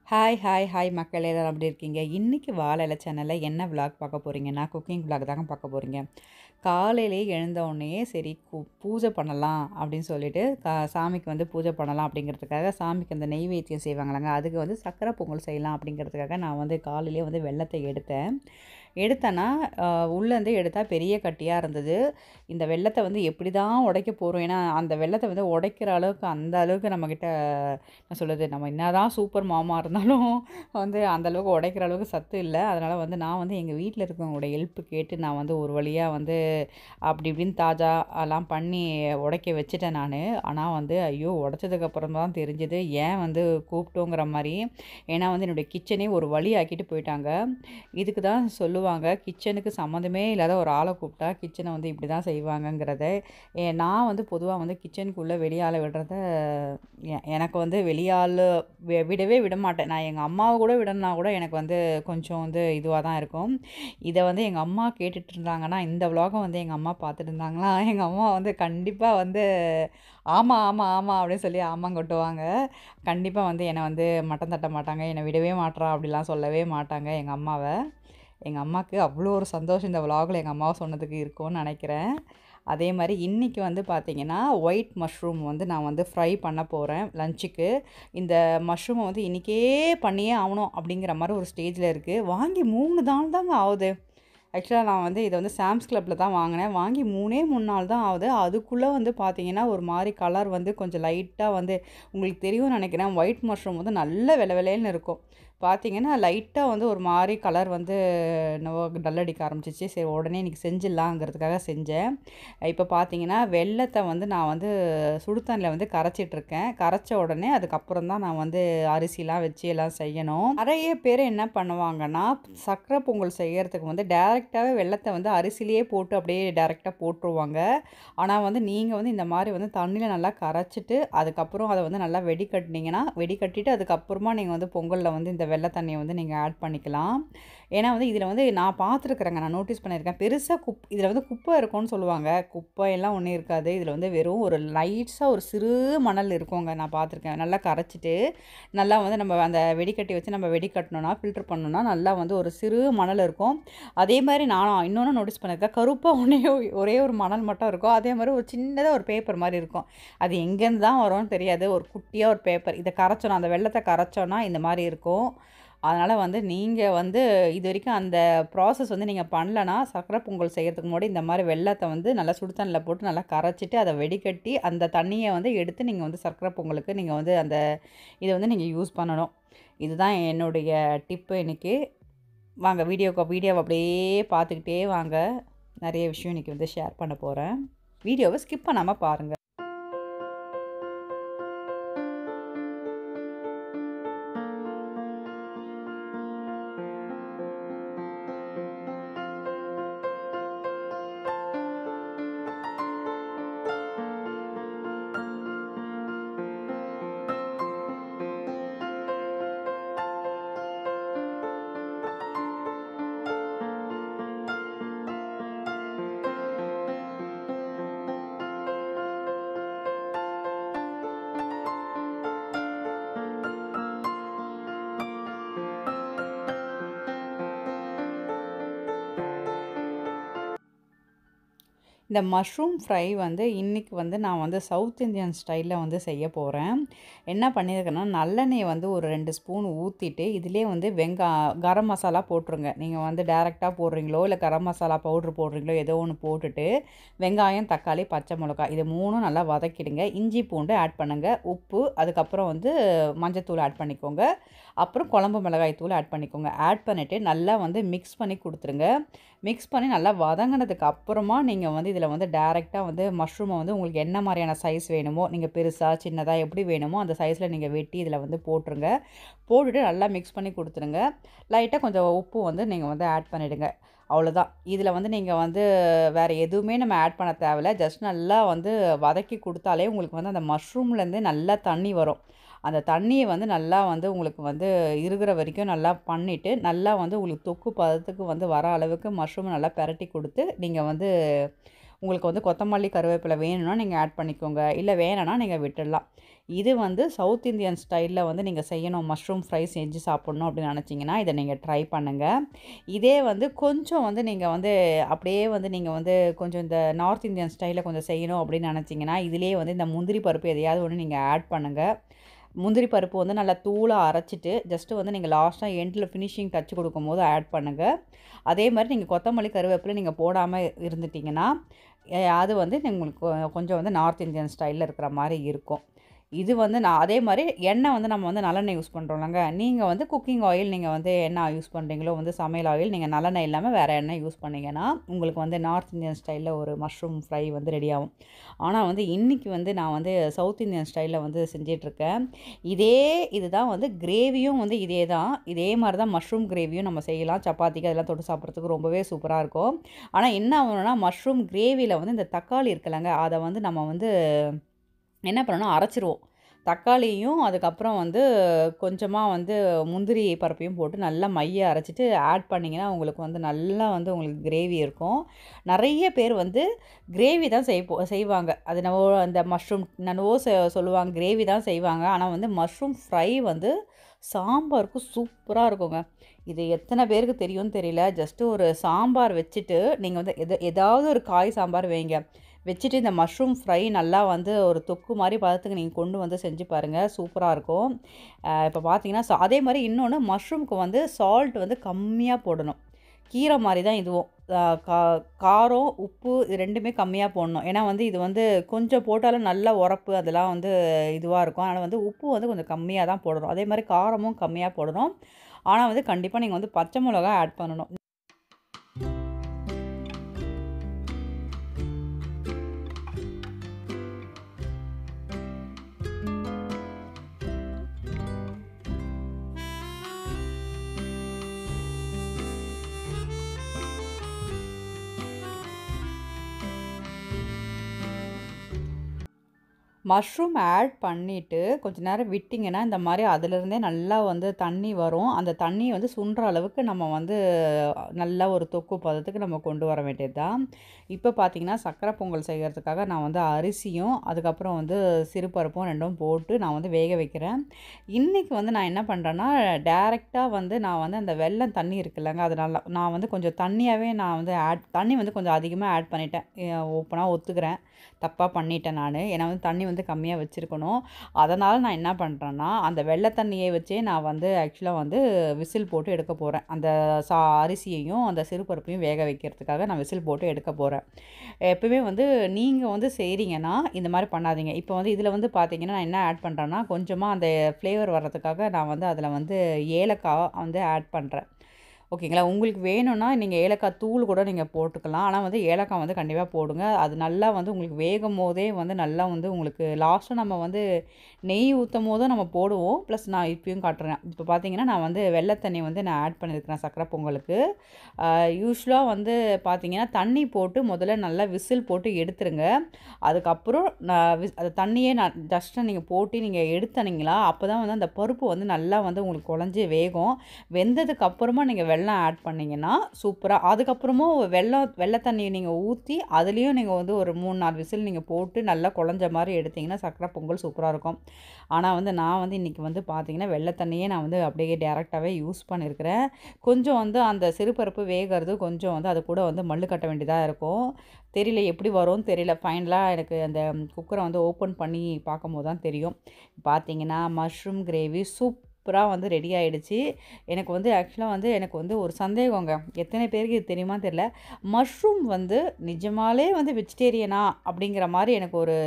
Hi hi hi மக்களே எல்லாரும் எப்படி இருக்கீங்க இன்றைக்கி வாழை இலை சேனலில் என்ன விலாக் பார்க்க போகிறீங்கன்னா குக்கிங் விலாக் தாங்க பார்க்க போகிறீங்க காலையிலே எழுந்த உடனே சரி கு பூஜை பண்ணலாம் அப்படின்னு சொல்லிட்டு கா சாமிக்கு வந்து பூஜை பண்ணலாம் அப்படிங்கிறதுக்காக சாமிக்கு அந்த நெய்வேத்தியம் செய்வாங்களாங்க அதுக்கு வந்து சக்கரை பொங்கல் செய்யலாம் அப்படிங்கிறதுக்காக நான் வந்து காலையிலே வந்து வெள்ளத்தை எடுத்தேன் எடுத்தேன்னா உள்ளேருந்து எடுத்தால் பெரிய கட்டியாக இருந்தது இந்த வெள்ளத்தை வந்து எப்படி தான் உடைக்க போகிறோம் ஏன்னா அந்த வெள்ளத்தை வந்து உடைக்கிற அளவுக்கு அந்த அளவுக்கு நம்மக்கிட்ட என்ன சொல்லுது நம்ம என்ன தான் சூப்பர் மாமா இருந்தாலும் வந்து அந்த அளவுக்கு உடைக்கிற அளவுக்கு சத்து இல்லை அதனால் வந்து நான் வந்து எங்கள் வீட்டில் இருக்கவங்களோட ஹெல்ப்பு கேட்டு நான் வந்து ஒரு வழியாக வந்து அப்படி இப்படின்னு தாஜா எல்லாம் பண்ணி உடைக்க வச்சுட்டேன் நான் ஆனால் வந்து ஐயோ உடச்சதுக்கப்புறம் தான் தெரிஞ்சது ஏன் வந்து கூப்பிட்டோங்கிற மாதிரி ஏன்னா வந்து என்னுடைய கிச்சனே ஒரு வழி ஆக்கிட்டு போயிட்டாங்க இதுக்கு தான் சொல்லுவாங்க கிச்சனுக்கு சம்மந்தமே இல்லாத ஒரு ஆளை கூப்பிட்டா கிச்சனை வந்து இப்படி தான் செய்வாங்கங்கிறத ஏ- நான் வந்து பொதுவாக வந்து கிச்சனுக்குள்ளே வெளியால் விடுறத எ- எனக்கு வந்து வெளியால் வி- விடவே விட மாட்டேன் நான் எங்கள் அம்மாவை கூட விடணும்னா கூட எனக்கு வந்து கொஞ்சம் வந்து இதுவாக தான் இருக்கும் இதை வந்து எங்கள் அம்மா கேட்டுட்டு இருந்தாங்கன்னா இந்த vlog-அ வந்து எங்கள் அம்மா பார்த்துட்டு இருந்தாங்களா எங்கள் அம்மா வந்து கண்டிப்பாக வந்து ஆமாம் ஆமாம் ஆமாம் அப்படின்னு சொல்லி ஆமாம் கொட்டுவாங்க கண்டிப்பாக வந்து என்னை வந்து மட்டம் தட்ட மாட்டாங்க என்னை விடவே மாட்றா அப்படிலாம் சொல்லவே மாட்டாங்க எங்கள் அம்மாவை எங்கள் அம்மாவுக்கு அவ்வளோ ஒரு சந்தோஷம் இந்த விலாகில் எங்கள் அம்மாவை சொன்னதுக்கு இருக்கும்னு நினைக்கிறேன் அதே மாதிரி இன்றைக்கி வந்து பார்த்திங்கன்னா ஒயிட் மஷ்ரூம் வந்து நான் வந்து ஃப்ரை பண்ண போகிறேன் லஞ்சுக்கு இந்த மஷ்ரூமை வந்து இன்றைக்கே பண்ணியே ஆகணும் அப்படிங்கிற மாதிரி ஒரு ஸ்டேஜில் இருக்குது வாங்கி மூணு நாள் தாங்க ஆகுது ஆக்சுவலாக நான் வந்து இதை வந்து சாம்ஸ் கிளப்பில் தான் வாங்கினேன் வாங்கி மூணே மூணு நாள் தான் ஆகுது அதுக்குள்ளே வந்து பார்த்தீங்கன்னா ஒரு மாதிரி கலர் வந்து கொஞ்சம் லைட்டாக வந்து உங்களுக்கு தெரியும்னு நினைக்கிறேன் ஒயிட் மஷ்ரூம் வந்து நல்ல வெள்ளை வெள்ளைன்னு இருக்கும் பார்த்தீங்கன்னா லைட்டாக வந்து ஒரு மாதிரி கலர் வந்து என்னவோ டல் அடிக்க ஆரம்பிச்சிச்சு சரி உடனே இன்றைக்கி செஞ்சிடலாங்கிறதுக்காக செஞ்சேன் இப்போ பார்த்தீங்கன்னா வெள்ளத்தை வந்து நான் வந்து சுடுதண்ணில் வந்து கரைச்சிட்ருக்கேன் கரைச்ச உடனே அதுக்கப்புறம் தான் நான் வந்து அரிசிலாம் வச்சு எல்லாம் செய்யணும் நிறைய பேர் என்ன பண்ணுவாங்கன்னா சக்கரை பொங்கல் செய்யறதுக்கு வந்து டேரெக்டாகவே வெள்ளத்தை வந்து அரிசிலேயே போட்டு அப்படியே டேரெக்டாக போட்டுருவாங்க ஆனால் வந்து நீங்கள் வந்து இந்த மாதிரி வந்து தண்ணியில் நல்லா கரைச்சிட்டு அதுக்கப்புறம் அதை வந்து நல்லா வெடிக்கட்டினீங்கன்னா வெடிக்கட்டிட்டு அதுக்கப்புறமா நீங்கள் வந்து பொங்கலில் வந்து இந்த வெள்ளை தண்ணியை வந்து நீங்கள் ஆட் பண்ணிக்கலாம் ஏன்னா வந்து இதில் வந்து நான் பார்த்துருக்குறேங்க நான் நோட்டீஸ் பண்ணியிருக்கேன் பெருசாக குப் இதில் வந்து குப்பை இருக்கும்னு சொல்லுவாங்க குப்பை எல்லாம் ஒன்றும் இருக்காது இதில் வந்து வெறும் ஒரு லைட்ஸாக ஒரு சிறு மணல் இருக்குங்க நான் பார்த்துருக்கேன் நல்லா கரைச்சிட்டு நல்லா வந்து நம்ம அந்த வெடிக்கட்டி வச்சு நம்ம வெடிக்கட்டணும்னா ஃபில்டர் பண்ணணும்னா நல்லா வந்து ஒரு சிறு மணல் இருக்கும் அதே மாதிரி நானும் இன்னொன்று நோட்டீஸ் பண்ணியிருக்கேன் கருப்பாக ஒன்றே ஒரே ஒரு மணல் மட்டும் இருக்கும் அதே மாதிரி ஒரு சின்னதாக ஒரு பேப்பர் மாதிரி இருக்கும் அது எங்கேருந்து தான் வரும்னு தெரியாது ஒரு குட்டியாக ஒரு பேப்பர் இதை கரைச்சோன்னா அந்த வெள்ளத்தை கரைச்சோன்னா இந்த மாதிரி இருக்கும் அதனால் வந்து நீங்கள் வந்து இது வரைக்கும் அந்த ப்ராசஸ் வந்து நீங்கள் பண்ணலனா சக்கரை பொங்கல் செய்கிறதுக்கு முன்னாடி இந்த மாதிரி வெள்ளத்தை வந்து நல்லா சுடுதண்ணில் போட்டு நல்லா கரைச்சிட்டு அதை வெடிக்கட்டி அந்த தண்ணியை வந்து எடுத்து நீங்கள் வந்து சக்கரை பொங்கலுக்கு நீங்கள் வந்து அந்த இதை வந்து நீங்கள் யூஸ் பண்ணணும் இதுதான் என்னுடைய டிப்பு இன்றைக்கி வாங்க வீடியோக்கு வீடியோவை அப்படியே பார்த்துக்கிட்டே வாங்க நிறைய விஷயம் இன்றைக்கி வந்து ஷேர் பண்ண போகிறேன் வீடியோவை ஸ்கிப் பண்ணாமல் பாருங்கள் இந்த மஷ்ரூம் ஃப்ரை வந்து இன்றைக்கி வந்து நான் வந்து சவுத் இந்தியன் ஸ்டைலில் வந்து செய்ய போகிறேன் என்ன பண்ணியிருக்கேன்னா நல்லெண்ணெயை வந்து ஒரு ரெண்டு ஸ்பூன் ஊற்றிட்டு இதிலே வந்து வெங்கா கரம் மசாலா போட்டுருங்க நீங்கள் வந்து டேரெக்டாக போடுறீங்களோ இல்லை கரம் மசாலா பவுட்ரு போடுறீங்களோ ஏதோ ஒன்று போட்டுட்டு வெங்காயம் தக்காளி பச்சை மிளகாய் இது மூணும் நல்லா வதக்கிடுங்க இஞ்சி பூண்டு ஆட் பண்ணுங்கள் உப்பு அதுக்கப்புறம் வந்து மஞ்சத்தூள் ஆட் பண்ணிக்கோங்க அப்புறம் குழம்பு மிளகாய் தூள் ஆட் பண்ணிக்கோங்க ஆட் பண்ணிவிட்டு நல்லா வந்து மிக்ஸ் பண்ணி கொடுத்துருங்க மிக்ஸ் பண்ணி நல்லா வதங்கினதுக்கு அப்புறமா நீங்கள் வந்து இதில் வந்து டேரெக்டாக வந்து மஷ்ரூமை வந்து உங்களுக்கு என்ன மாதிரியான சைஸ் வேணுமோ நீங்கள் பெருசாக சின்னதாக எப்படி வேணுமோ அந்த சைஸில் நீங்கள் வெட்டி இதில் வந்து போட்டுருங்க போட்டுட்டு நல்லா மிக்ஸ் பண்ணி கொடுத்துருங்க லைட்டாக கொஞ்சம் உப்பு வந்து நீங்கள் வந்து ஆட் பண்ணிவிடுங்க அவ்வளோதான் இதில் வந்து நீங்கள் வந்து வேறு எதுவுமே நம்ம ஆட் பண்ண தேவையில்ல ஜஸ்ட் நல்லா வந்து வதக்கி கொடுத்தாலே உங்களுக்கு வந்து அந்த மஷ்ரூம்லேருந்து நல்லா தண்ணி வரும் அந்த தண்ணியை வந்து நல்லா வந்து உங்களுக்கு வந்து இருக்கிற வரைக்கும் நல்லா பண்ணிவிட்டு நல்லா வந்து உங்களுக்கு தொக்கு பதத்துக்கு வந்து வர அளவுக்கு மஷ்ரூம் நல்லா பெரட்டி கொடுத்து நீங்கள் வந்து உங்களுக்கு வந்து கொத்தமல்லி கருவேப்பிலை வேணும்னா நீங்கள் ஆட் பண்ணிக்கோங்க இல்லை வேணும்னா நீங்கள் விட்டுடலாம் இது வந்து சவுத் இந்தியன் ஸ்டைலில் வந்து நீங்கள் செய்யணும் மஷ்ரூம் ஃப்ரை செஞ்சு சாப்பிட்ணும் அப்படின்னு நினச்சிங்கன்னா இதை நீங்கள் ட்ரை பண்ணுங்கள் இதே வந்து கொஞ்சம் வந்து நீங்கள் வந்து அப்படியே வந்து நீங்கள் வந்து கொஞ்சம் இந்த நார்த் இந்தியன் ஸ்டைலில் கொஞ்சம் செய்யணும் அப்படின்னு நினச்சிங்கன்னா இதுலேயே வந்து இந்த முந்திரி பருப்பு எதையாவது ஒன்று நீங்கள் ஆட் பண்ணுங்கள் முந்திரி பருப்பு வந்து நல்லா தூளாக அரைச்சிட்டு ஜஸ்ட்டு வந்து நீங்கள் லாஸ்ட்டாக எண்டில் ஃபினிஷிங் டச் கொடுக்கும்போது ஆட் பண்ணுங்கள் அதே மாதிரி நீங்கள் கொத்தமல்லி கருவேப்பிலை நீங்கள் போடாமல் இருந்துட்டிங்கன்னா அஹ் அது வந்து உங்களுக்கு கொ- கொஞ்சம் வந்து நார்த் இந்தியன் ஸ்டைலில் இருக்கிற மாதிரி இருக்கும் இது வந்து நான் அதே மாதிரி எண்ணெய் வந்து நம்ம வந்து நல்லெண்ணெய் யூஸ் பண்ணுறோம்லங்க நீங்கள் வந்து குக்கிங் ஆயில் நீங்கள் வந்து என்ன யூஸ் பண்ணுறீங்களோ வந்து சமையல் ஆயில் நீங்கள் நல்லெண்ணெய் இல்லாமல் வேறு எண்ணெய் யூஸ் பண்ணீங்கன்னா உங்களுக்கு வந்து நார்த் இந்தியன் ஸ்டைலில் ஒரு மஷ்ரூம் ஃப்ரை வந்து ரெடி ஆகும் ஆனால் வந்து இன்றைக்கி வந்து நான் வந்து சவுத் இந்தியன் ஸ்டைலில் வந்து செஞ்சிட்ருக்கேன் இதே இதுதான் வந்து கிரேவியும் வந்து இதே தான் இதே மாதிரி தான் மஷ்ரூம் கிரேவியும் நம்ம செய்யலாம் சப்பாத்திக்கு அதெல்லாம் தொட்டு சாப்பிட்றதுக்கு ரொம்பவே சூப்பராக இருக்கும் ஆனால் என்ன ஆகணும்னா மஷ்ரூம் கிரேவியில் வந்து இந்த தக்காளி இருக்குல்லங்க அதை வந்து நம்ம வந்து என்ன பண்ணணும் அரைச்சிருவோம் தக்காளியும் அதுக்கப்புறம் வந்து கொஞ்சமாக வந்து முந்திரி பருப்பையும் போட்டு நல்லா மைய அரைச்சிட்டு ஆட் பண்ணிங்கன்னா உங்களுக்கு வந்து நல்லா வந்து உங்களுக்கு கிரேவி இருக்கும் நிறைய பேர் வந்து கிரேவி தான் செய்ப்போ செய்வாங்க அது நம்ம அந்த மஷ்ரூம் என்னவோ செ- சொல்லுவாங்க கிரேவி தான் செய்வாங்க ஆனால் வந்து மஷ்ரூம் ஃப்ரை வந்து சாம்பாருக்கு சூப்பராக இருக்குங்க இது எத்தனை பேருக்கு தெரியும்னு தெரியல ஜஸ்ட்டு ஒரு சாம்பார் வச்சுட்டு நீங்கள் வந்து எது ஏதாவது ஒரு காய் சாம்பார் வைங்க வச்சுட்டு இந்த மஷ்ரூம் ஃப்ரை நல்லா வந்து ஒரு தொக்கு மாதிரி பதத்துக்கு நீங்கள் கொண்டு வந்து செஞ்சு பாருங்கள் சூப்பராக இருக்கும் இப்போ பார்த்தீங்கன்னா சா- அதே மாதிரி இன்னொன்று மஷ்ரூம்க்கு வந்து சால்ட் வந்து கம்மியாக போடணும் கீரை மாதிரி தான் இதுவும் அஹ் கா காரம் உப்பு இது ரெண்டுமே கம்மியாக போடணும் ஏன்னா வந்து இது வந்து கொஞ்சம் போட்டாலும் நல்ல உரப்பு அதெல்லாம் வந்து இதுவாக இருக்கும் ஆனால் வந்து உப்பு வந்து கொஞ்சம் கம்மியாக தான் போடணும் அதே மாதிரி காரமும் கம்மியாக போடணும் ஆனால் வந்து கண்டிப்பாக நீங்கள் வந்து பச்சை மிளகா ஆட் பண்ணணும் மஷ்ரூம் ஆட் பண்ணிவிட்டு கொஞ்ச நேரம் விட்டிங்கன்னா இந்த மாதிரி அதிலிருந்தே நல்லா வந்து தண்ணி வரும் அந்த தண்ணி வந்து சுண்டுற அளவுக்கு நம்ம வந்து நல்லா ஒரு தொக்கு பதத்துக்கு நம்ம கொண்டு வர வேண்டியது தான் இப்போ பார்த்தீங்கன்னா சக்கரை பொங்கல் செய்கிறதுக்காக நான் வந்து அரிசியும் அதுக்கப்புறம் வந்து சிறுபருப்பும் ரெண்டும் போட்டு நான் வந்து வேக வைக்கிறேன் இன்றைக்கி வந்து நான் என்ன பண்ணுறேன்னா டேரெக்டாக வந்து நான் வந்து அந்த வெல்லம் தண்ணி இருக்குல்லங்க அது நல்லா நான் வந்து கொஞ்சம் தண்ணியாகவே நான் வந்து ஆட் தண்ணி வந்து கொஞ்சம் அதிகமாக ஆட் பண்ணிட்டேன் ஓப்பனாக ஒத்துக்கிறேன் தப்பாக பண்ணிட்டேன் நான் ஏன்னா வந்து தண்ணி வந்து கம்மியாக வச்சுருக்கணும் அதனால் நான் என்ன பண்ணுறேன்னா அந்த வெள்ளை தண்ணியை வச்சே நான் வந்து ஆக்சுவலாக வந்து விசில் போட்டு எடுக்க போகிறேன் அந்த சா அரிசியையும் அந்த சிறுபருப்பையும் வேக வைக்கிறதுக்காக நான் விசில் போட்டு எடுக்க போகிறேன் எப்பவுமே வந்து நீங்கள் வந்து செய்கிறீங்கன்னா இந்த மாதிரி பண்ணாதீங்க இப்போ வந்து இதில் வந்து பார்த்தீங்கன்னா நான் என்ன ஆட் பண்ணுறேன்னா கொஞ்சமாக அந்த ஃப்ளேவர் வர்றதுக்காக நான் வந்து அதில் வந்து ஏலக்காய் வந்து ஆட் பண்ணுறேன் ஓகேங்களா உங்களுக்கு வேணும்னா நீங்கள் ஏலக்காய் தூள் கூட நீங்கள் போட்டுக்கலாம் ஆனால் வந்து ஏலக்காய் வந்து கண்டிப்பாக போடுங்க அது நல்லா வந்து உங்களுக்கு வேகும் போதே வந்து நல்லா வந்து உங்களுக்கு லாஸ்ட்டாக நம்ம வந்து நெய் ஊற்றும் போதும் நம்ம போடுவோம் ப்ளஸ் நான் இப்பயும் காட்டுறேன் இப்போ பார்த்தீங்கன்னா நான் வந்து வெள்ளை தண்ணி வந்து நான் ஆட் பண்ணியிருக்கிறேன் சக்கரை பொங்கலுக்கு யூஸ்வலாக வந்து பார்த்தீங்கன்னா தண்ணி போட்டு முதல்ல நல்லா விசில் போட்டு எடுத்துருங்க அதுக்கப்புறம் நான் விஸ் அது தண்ணியே நான் ஜஸ்ட்டு நீங்கள் போட்டு நீங்கள் எடுத்தனீங்களா அப்போ தான் வந்து அந்த பருப்பு வந்து நல்லா வந்து உங்களுக்கு குழஞ்சி வேகும் வெந்ததுக்கு அப்புறமா நீங்கள் வெல்லம் ஆட் பண்ணிங்கன்னா சூப்பராக அதுக்கப்புறமும் வெல்லம் வெள்ளை தண்ணியை நீங்கள் ஊற்றி அதுலேயும் நீங்கள் வந்து ஒரு மூணு நாலு விசில் நீங்கள் போட்டு நல்லா குழஞ்ச மாதிரி எடுத்தீங்கன்னா சக்கரை பொங்கல் சூப்பராக இருக்கும் ஆனால் வந்து நான் வந்து இன்றைக்கி வந்து பார்த்தீங்கன்னா வெள்ளை தண்ணியே நான் வந்து அப்படியே டேரெக்டாகவே யூஸ் பண்ணியிருக்கிறேன் கொஞ்சம் வந்து அந்த சிறுபருப்பு வேகிறது கொஞ்சம் வந்து அது கூட வந்து மல்லு கட்ட வேண்டியதாக இருக்கும் தெரியல எப்படி வரும்னு தெரியல ஃபைனலாக எனக்கு அந்த குக்கரை வந்து ஓப்பன் பண்ணி பார்க்கும்போது தான் தெரியும் பார்த்தீங்கன்னா மஷ்ரூம் கிரேவி சூப்பராக வந்து ரெடி ஆகிடுச்சு எனக்கு வந்து ஆக்சுவலாக வந்து எனக்கு வந்து ஒரு சந்தேகங்க எத்தனை பேருக்கு இது தெரியுமா தெரியல மஷ்ரூம் வந்து நிஜமாலே வந்து வெஜிடேரியனா அப்படிங்கிற மாதிரி எனக்கு ஒரு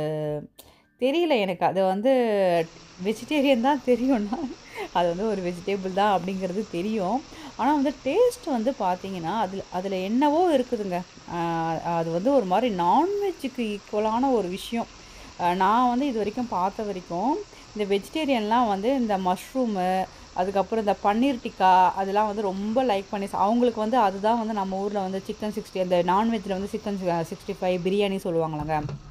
தெரியல எனக்கு அது வந்து வெஜிடேரியன் தான் தெரியும்னா அது வந்து ஒரு வெஜிடேபிள் தான் அப்படிங்கிறது தெரியும் ஆனால் வந்து டேஸ்ட் வந்து பார்த்தீங்கன்னா அதில் அதில் என்னவோ இருக்குதுங்க ஆஹ் அது வந்து ஒரு மாதிரி நான்வெஜ்ஜுக்கு ஈக்குவலான ஒரு விஷயம் ஆஹ் நான் வந்து இது வரைக்கும் பார்த்த வரைக்கும் இந்த வெஜிடேரியன்லாம் வந்து இந்த மஷ்ரூமு அதுக்கப்புறம் இந்த பன்னீர் டிக்கா அதெல்லாம் வந்து ரொம்ப லைக் பண்ணி சா- அவங்களுக்கு வந்து அதுதான் வந்து நம்ம ஊரில் வந்து சிக்கன் சிக்ஸ்டி அந்த நான்வெஜ்ஜில் வந்து சிக்கன் சிக்ஸ்டி ஃபைவ் பிரியாணி சொல்லுவாங்களாங்க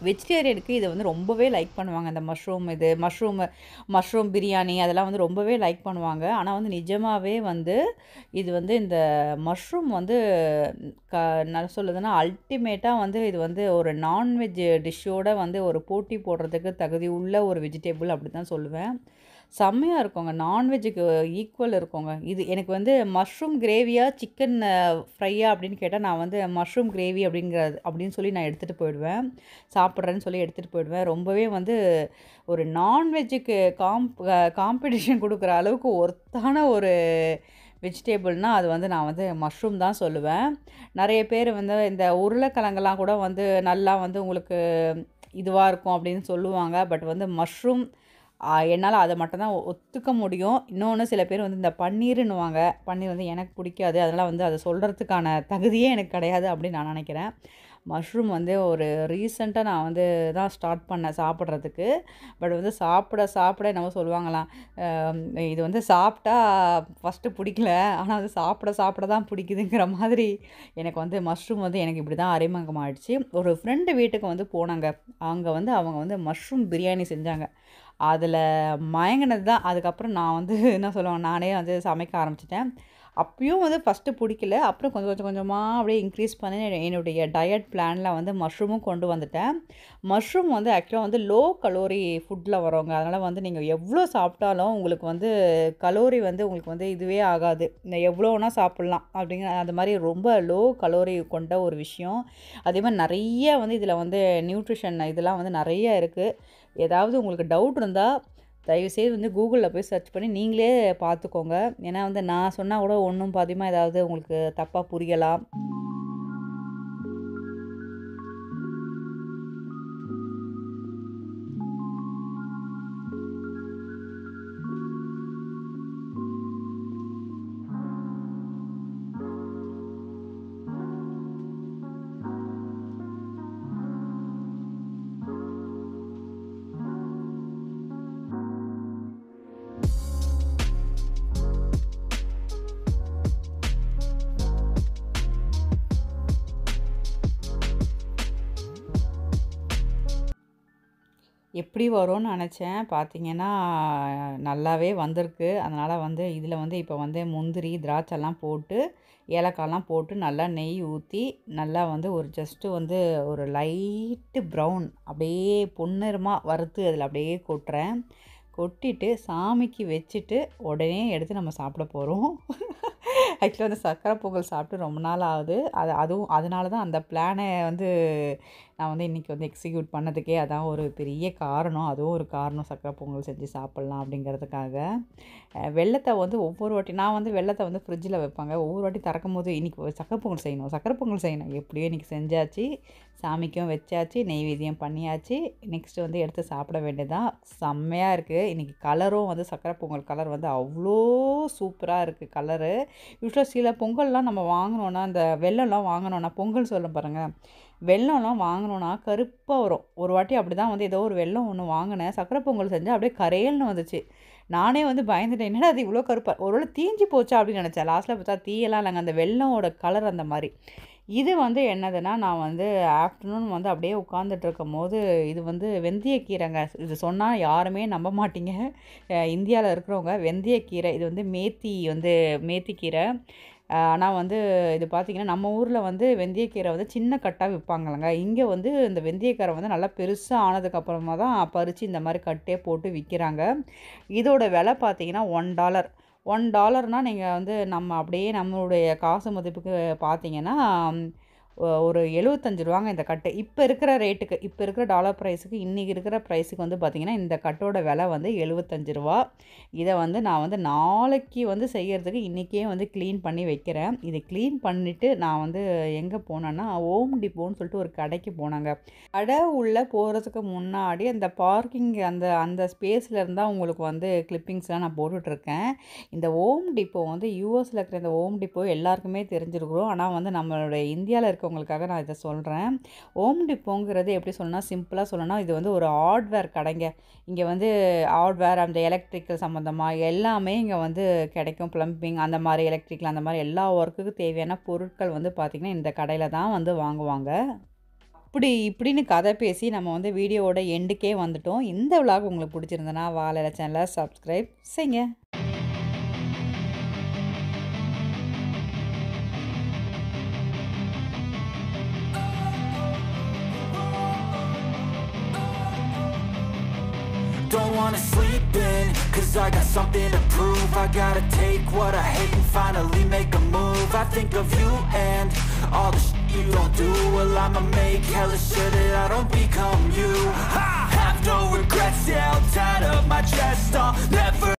வெஜிடேரியனுக்கு இதை வந்து ரொம்பவே லைக் பண்ணுவாங்க இந்த மஷ்ரூம் இது மஷ்ரூம் மஷ்ரூம் பிரியாணி அதெல்லாம் வந்து ரொம்பவே லைக் பண்ணுவாங்க ஆனால் வந்து நிஜமாகவே வந்து இது வந்து இந்த மஷ்ரூம் வந்து க நான் சொல்லுதுன்னா அல்டிமேட்டாக வந்து இது வந்து ஒரு நான்வெஜ் டிஷ்ஷோட வந்து ஒரு போட்டி போடுறதுக்கு தகுதி உள்ள ஒரு வெஜிடேபிள் அப்படி தான் சொல்லுவேன் செம்மையாக இருக்குங்க நான்வெஜ்ஜுக்கு ஈக்குவல் இருக்குங்க இது எனக்கு வந்து மஷ்ரூம் கிரேவியா சிக்கன் ஃப்ரையா அப்படின்னு கேட்டால் நான் வந்து மஷ்ரூம் கிரேவி அப்படிங்கிறது அப்படின்னு சொல்லி நான் எடுத்துகிட்டு போயிடுவேன் சாப்பிட்றேன்னு சொல்லி எடுத்துகிட்டு போயிடுவேன் ரொம்பவே வந்து ஒரு நான்வெஜ்ஜுக்கு காம்ப் காம்படிஷன் கொடுக்குற அளவுக்கு ஒர்த்தான ஒரு வெஜிடேபிள்னால் அது வந்து நான் வந்து மஷ்ரூம் தான் சொல்லுவேன் நிறைய பேர் வந்து இந்த உருளைக்கிழங்கெல்லாம் கூட வந்து நல்லா வந்து உங்களுக்கு இதுவாக இருக்கும் அப்படின்னு சொல்லுவாங்க பட் வந்து மஷ்ரூம் என்னால் அதை மட்டும்தான் ஒத்துக்க முடியும் இன்னொன்று சில பேர் வந்து இந்த பன்னீருன்னுவாங்க பன்னீர் வந்து எனக்கு பிடிக்காது அதனால் வந்து அதை சொல்கிறதுக்கான தகுதியே எனக்கு கிடையாது அப்படின்னு நான் நினைக்கிறேன் மஷ்ரூம் வந்து ஒரு ரீசெண்டாக நான் வந்து தான் ஸ்டார்ட் பண்ணேன் சாப்பிட்றதுக்கு பட் வந்து சாப்பிட சாப்பிட என்னவோ சொல்லுவாங்களாம் அஹ் இது வந்து சாப்பிட்டா ஃபஸ்ட்டு பிடிக்கல ஆனால் வந்து சாப்பிட சாப்பிட தான் பிடிக்குதுங்கிற மாதிரி எனக்கு வந்து மஷ்ரூம் வந்து எனக்கு இப்படி தான் அறிமுகமாகிடுச்சு ஒரு ஃப்ரெண்டு வீட்டுக்கு வந்து போனாங்க அங்கே வந்து அவங்க வந்து மஷ்ரூம் பிரியாணி செஞ்சாங்க அதில் மயங்கினது தான் அதுக்கப்புறம் நான் வந்து என்ன சொல்லுவேன் நானே வந்து சமைக்க ஆரம்பிச்சிட்டேன் அப்பயும் வந்து ஃபஸ்ட்டு பிடிக்கல அப்புறம் கொஞ்சம் கொஞ்சம் கொஞ்சமாக அப்படியே இன்க்ரீஸ் பண்ணி என்னுடைய டயட் பிளானில் வந்து மஷ்ரூமும் கொண்டு வந்துட்டேன் மஷ்ரூம் வந்து ஆக்சுவலாக வந்து லோ கலோரி ஃபுட்டில் வரவங்க அதனால் வந்து நீங்கள் எவ்வளோ சாப்பிட்டாலும் உங்களுக்கு வந்து கலோரி வந்து உங்களுக்கு வந்து இதுவே ஆகாது இந்த எவ்வளோனா சாப்பிட்லாம் அப்படிங்கிற அந்த மாதிரி ரொம்ப லோ கலோரி கொண்ட ஒரு விஷயம் அதே மாதிரி நிறைய வந்து இதில் வந்து நியூட்ரிஷன் இதெல்லாம் வந்து நிறைய இருக்குது ஏதாவது உங்களுக்கு டவுட் இருந்தால் தயவுசெய்து வந்து கூகுளில் போய் சர்ச் பண்ணி நீங்களே பார்த்துக்கோங்க ஏன்னா வந்து நான் சொன்னால் கூட ஒன்றும் பாதியமாக ஏதாவது உங்களுக்கு தப்பாக புரியலாம் எப்படி வரும்னு நினச்சேன் பார்த்தீங்கன்னா நல்லாவே வந்திருக்கு அதனால் வந்து இதில் வந்து இப்போ வந்து முந்திரி திராட்சைலாம் போட்டு ஏலக்காய்லாம் போட்டு நல்லா நெய் ஊற்றி நல்லா வந்து ஒரு ஜஸ்ட்டு வந்து ஒரு லைட்டு ப்ரௌன் அப்படியே பொன்னிறமாக வறுத்து அதில் அப்படியே கொட்டுறேன் கொட்டிட்டு சாமிக்கு வச்சுட்டு உடனே எடுத்து நம்ம சாப்பிட போகிறோம் ஆக்சுவலாக வந்து சக்கரை பொங்கல் சாப்பிட்டு ரொம்ப நாள் ஆகுது அது அதுவும் அதனால தான் அந்த பிளானை வந்து நான் வந்து இன்றைக்கி வந்து எக்ஸிக்யூட் பண்ணதுக்கே அதான் ஒரு பெரிய காரணம் அதுவும் ஒரு காரணம் சக்கரை பொங்கல் செஞ்சு சாப்பிட்லாம் அப்படிங்கிறதுக்காக அஹ் வெல்லத்தை வந்து ஒவ்வொரு வாட்டி நான் வந்து வெல்லத்தை வந்து ஃப்ரிட்ஜில் வைப்பாங்க ஒவ்வொரு வாட்டி திறக்கும் போது இன்றைக்கி சக்கரை பொங்கல் செய்யணும் சக்கரை பொங்கல் செய்யணும் எப்படியோ இன்றைக்கி செஞ்சாச்சு சாமிக்கும் வச்சாச்சு நெய்வேத்தியம் பண்ணியாச்சு நெக்ஸ்ட்டு வந்து எடுத்து சாப்பிட வேண்டியதான் செம்மையாக இருக்குது இன்றைக்கி கலரும் வந்து சக்கரை பொங்கல் கலர் வந்து அவ்வளோ சூப்பராக இருக்குது கலரு யூஸ்வலாக சில பொங்கல்லாம் நம்ம வாங்கினோன்னா அந்த வெள்ளம்லாம் வாங்கினோன்னா பொங்கல் சொல்ல பாருங்கள் வெள்ளம்லாம் வாங்கினோன்னா கருப்பாக வரும் ஒரு வாட்டி அப்படி தான் வந்து ஏதோ ஒரு வெள்ளம் ஒன்று வாங்கினேன் சக்கரை பொங்கல் செஞ்சு அப்படியே கரையல்னு வந்துச்சு நானே வந்து பயந்துட்டேன் என்னடா அது இவ்வளோ கருப்பாக ஒருவேளை தீஞ்சு போச்சா அப்படின்னு நினச்சேன் லாஸ்ட்டில் பார்த்தா தீயெல்லாம் இல்லைங்க அந்த வெள்ளமோட கலர் அந்த மாதிரி இது வந்து என்னதுன்னா நான் வந்து ஆஃப்டர்நூன் வந்து அப்படியே உட்காந்துட்டு இருக்கும் போது இது வந்து வெந்தயக்கீரைங்க இது சொன்னால் யாருமே நம்ப மாட்டீங்க இந்தியாவில் இருக்கிறவங்க வெந்தயக்கீரை இது வந்து மேத்தி வந்து மேத்திக்கீரை ஆனால் வந்து இது பார்த்திங்கன்னா நம்ம ஊரில் வந்து வெந்தயக்கீரை வந்து சின்ன கட்டாக விற்பாங்கல்லங்க இங்கே வந்து இந்த வெந்தயக்கீரை வந்து நல்லா பெருசாக ஆனதுக்கப்புறமா தான் பறித்து இந்த மாதிரி கட்டே போட்டு விற்கிறாங்க இதோட விலை பார்த்தீங்கன்னா ஒன் டாலர் ஒன் டாலர்னால் நீங்கள் வந்து நம்ம அப்படியே நம்மளுடைய காசு மதிப்புக்கு பார்த்தீங்கன்னா ஒ- ஒரு எழுபத்தஞ்சு ரூபாங்க இந்த கட்டு இப்போ இருக்கிற ரேட்டுக்கு இப்போ இருக்கிற டாலர் ப்ரைஸுக்கு இன்றைக்கி இருக்கிற ப்ரைஸுக்கு வந்து பார்த்திங்கன்னா இந்த கட்டோட விலை வந்து எழுபத்தஞ்சு ரூபா இதை வந்து நான் வந்து நாளைக்கு வந்து செய்யறதுக்கு இன்றைக்கே வந்து க்ளீன் பண்ணி வைக்கிறேன் இது க்ளீன் பண்ணிவிட்டு நான் வந்து எங்கே போனேன்னா ஓம் டிப்போன்னு சொல்லிட்டு ஒரு கடைக்கு போனாங்க கடை உள்ளே போகிறதுக்கு முன்னாடி அந்த பார்க்கிங் அந்த அந்த ஸ்பேஸில் இருந்தால் உங்களுக்கு வந்து கிளிப்பிங்ஸ்லாம் நான் போட்டுட்ருக்கேன் இந்த ஓம் டிப்போ வந்து யூஎஸில் இருக்கிற இந்த ஓம் டிப்போ எல்லாருக்குமே தெரிஞ்சிருக்கிறோம் ஆனால் வந்து நம்மளுடைய இந்தியாவில் இருக்கவங்களுக்காக நான் இதை சொல்கிறேன் ஓம் டிப்போங்கிறது எப்படி சொல்லணும்னா சிம்பிளாக சொல்லணும்னா இது வந்து ஒரு ஹார்ட்வேர் கடைங்க இங்கே வந்து ஹார்ட்வேர் அந்த எலக்ட்ரிக்கல் சம்மந்தமாக எல்லாமே இங்கே வந்து கிடைக்கும் ப்ளம்பிங் அந்த மாதிரி எலக்ட்ரிக்கல் அந்த மாதிரி எல்லா ஒர்க்குக்கு தேவையான பொருட்கள் வந்து பார்த்திங்கன்னா இந்த கடையில் தான் வந்து வாங்குவாங்க அப்படி இப்படின்னு கதை பேசி நம்ம வந்து வீடியோவோட எண்டுக்கே வந்துட்டோம். இந்த விலாக் உங்களுக்கு பிடிச்சிருந்ததுன்னா, வாழ இலை சேனல சப்ஸ்கிரைப் செய்ங்க. Don't wanna sleep in, cause I got something to prove I gotta take what I hate and finally make a move I think of you and all the shit you don't do Well I'ma make hella sure that I don't become you I have no regrets, yeah, held tied up my chest I'll never